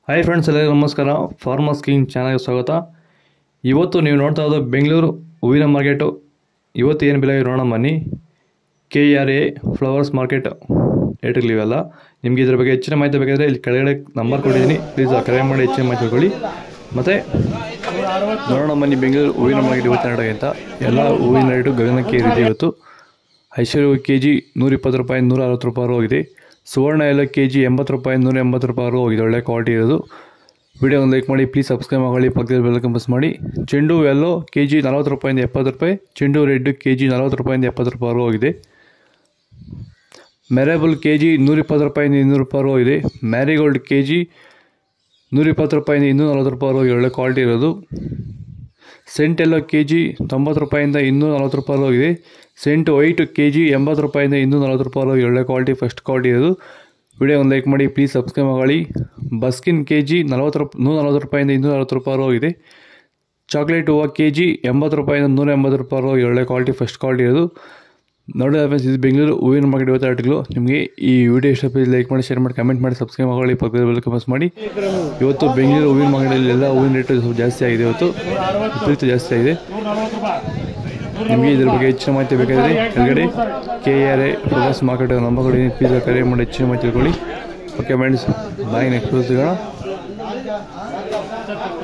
hi friends ಎಲ್ಲರಿಗೂ ನಮಸ್ಕಾರ farmers king ಚಾನಲ್ಗೆ ಸ್ವಾಗತ ಇವತ್ತು ನೀವು ನೋಡ್ತಾ ಇರೋದು ಬೆಂಗಳೂರು ಹೂವಿನ ಮಾರ್ಕೆಟು ಇವತ್ತು ಏನು ಬೆಲೆ ನೋಡೋಣ ಬನ್ನಿ K R A flowers market ಏಟಲ್ಲಿ ಇವೆಲ್ಲ ನಿಮಗೆ ಇದ್ರ ಬಗ್ಗೆ ಹೆಚ್ಚಿನ ಮಾಹಿತಿ ಬೇಕಾದರೆ ಇಲ್ಲಿ ಕೆಳಗಡೆ ನಂಬರ್ ಕೊಟ್ಟಿದ್ದೀನಿ ಪ್ಲೀಸ್ ಕರೆ ಮಾಡಿ ಹೆಚ್ಚಿನ ಮಾಹಿತಿ ತಿಳ್ಕೊಳ್ಳಿ ಮತ್ತು ನೋಡೋಣ ಬನ್ನಿ ಬೆಂಗಳೂರು ಹೂವಿನ ಮಾರ್ಕೆಟ್ ಇವತ್ತು ನಡೆಯೋಕೆ ಅಂತ ಎಲ್ಲ ಹೂವಿನ ರೇಟು ಗಗನಕ್ಕೆ ಏರಿದೆ ಇವತ್ತು ಐಶ್ವರ್ಯ ಕೆ ಜಿ ನೂರ ಇಪ್ಪತ್ತು ರೂಪಾಯಿ ನೂರ ಅರವತ್ತು ರೂಪಾಯಿ ಹೋಗಿದೆ ಸುವರ್ಣ ಎಲ್ಲ ಕೆ ಜಿ ಎಂಬತ್ತು ರೂಪಾಯಿ ನೂರ ಎಂಬತ್ತು ರೂಪಾಯಿ ಹೋಗಿದೆ ಒಳ್ಳೆ ಕ್ವಾಲಿಟಿ ಇರೋದು ವಿಡಿಯೋನ ಲೈಕ್ ಮಾಡಿ ಪ್ಲೀಸ್ ಸಬ್ಸ್ಕ್ರೈಬ್ ಮಾಡಿ ಪಕ್ಕದಲ್ಲಿ ಬೆಲ್ ಕಂಪಸ್ ಮಾಡಿ ಚೆಂಡು ಎಲ್ಲೋ ಕೆ ಜಿ ನಲ್ವತ್ತು ರೂಪಾಯಿಂದ ಎಪ್ಪತ್ತು ರೂಪಾಯಿ ಚೆಂಡು ರೆಡ್ ಕೆ ಜಿ ನಲ್ವತ್ತು ರೂಪಾಯಿಂದ ಎಪ್ಪತ್ತು ರೂಪಾಯಿ ಹೋಗಿದೆ ಮೆರೇಬಲ್ ಕೆ ಜಿ ನೂರಿಪ್ಪತ್ತು ರೂಪಾಯಿಂದ ಇನ್ನೂರು ರೂಪಾಯಿ ಹೋಗಿದೆ ಮ್ಯಾರಿಗೋಲ್ಡ್ ಕೆ ಜಿ ನೂರಿಪ್ಪತ್ತು ರೂಪಾಯಿಂದ ಇನ್ನೂರ ನಲ್ವತ್ತು ರೂಪಾಯಿ ಹೋಗಿ ಒಳ್ಳೆ ಕ್ವಾಲಿಟಿ ಇರೋದು ಸೆಂಟ್ ಎಲ್ಲ ಕೆ ಜಿ ತೊಂಬತ್ತು ರೂಪಾಯಿಂದ ಇನ್ನೂರ ನಲ್ವತ್ತು ರೂಪಾಯಿ ಹೋಗಿದೆ ಸೆಂಟ್ ವೈಟ್ ಕೆ ಜಿ ಎಂಬತ್ತು ರೂಪಾಯಿಂದ ಇನ್ನೂರ ನಲ್ವತ್ತು ರೂಪಾಯಿ ಹೋಗಿ ಒಳ್ಳೆ ಕ್ವಾಲಿಟಿ ಫಸ್ಟ್ ಕ್ವಾಲಿಟಿ ಇರೋದು ವಿಡಿಯೋ ಒಂದು ಲೈಕ್ ಮಾಡಿ ಪ್ಲೀಸ್ ಸಬ್ಸ್ಕ್ರೈಬ್ ಮಾಡಿ ಬಸ್ಕಿನ್ ಕೆ ಜಿ ನಲ್ವತ್ತು ರೂಪಾಯಿ ನೂರ ನಲ್ವತ್ತು ರೂಪಾಯಿಂದ ಇನ್ನೂರ ನಲ್ವತ್ತು ರೂಪಾಯಿ ಹೋಗಿದೆ ಚಾಕ್ಲೇಟ್ ಹೂವು ಕೆ ಜಿ ಎಂಬತ್ತು ರೂಪಾಯಿಂದ ನೂರ ಎಂಬತ್ತು ರೂಪಾಯಿ ಹೋಗಿ ಒಳ್ಳೆ ಕ್ವಾಲಿಟಿ ಫಸ್ಟ್ ಕ್ವಾಲಿಟಿ ಇರೋದು ನೋಡಿ ಫ್ರೆಂಡ್ಸ್ ಇದು ಬೆಂಗಳೂರು ಹೂವಿನ ಮಾರ್ಕೆಟ್ ಇವತ್ತು ಆರ್ಟಿಕಲ್ ನಿಮಗೆ ಈ ವಿಡಿಯೋ ಇಷ್ಟ ಲೈಕ್ ಮಾಡಿ ಶೇರ್ ಮಾಡಿ ಕಮೆಂಟ್ ಮಾಡಿ ಸಬ್ಸ್ಕ್ರೈಬ್ ಮಾಡಿ ಪಕ್ಕದಲ್ಲಿ ಬೆಲ್ ಕಮೆಂಟ್ಸ್ ಮಾಡಿ ಇವತ್ತು ಬೆಂಗಳೂರು ಹೂವಿನ ಮಾರ್ಕೆಟಲ್ಲಿ ಎಲ್ಲ ಹೂವಿನ ರೇಟ್ ಸ್ವಲ್ಪ ಜಾಸ್ತಿ ಆಗಿದೆ ಇವತ್ತು ವಿಪರೀತ ಜಾಸ್ತಿ ಆಗಿದೆ ನಿಮಗೆ ಇದ್ರ ಬಗ್ಗೆ ಹೆಚ್ಚಿನ ಮಾಹಿತಿ ಬೇಕಾದರೆ ಕೆಳಗಡೆ K R A flowers market number ಕೊಡಿ ಪ್ಲೀಸ್ ಕರೆ ಮಾಡಿ ಹೆಚ್ಚಿನ ಮಾಹಿತಿ ತಿಳ್ಕೊಳ್ಳಿ ಓಕೆ ಫ್ರೆಂಡ್ಸ್ ಬಾಯ್ ನೆಕ್ಸ್ಟ್ ಸಿಗೋಣ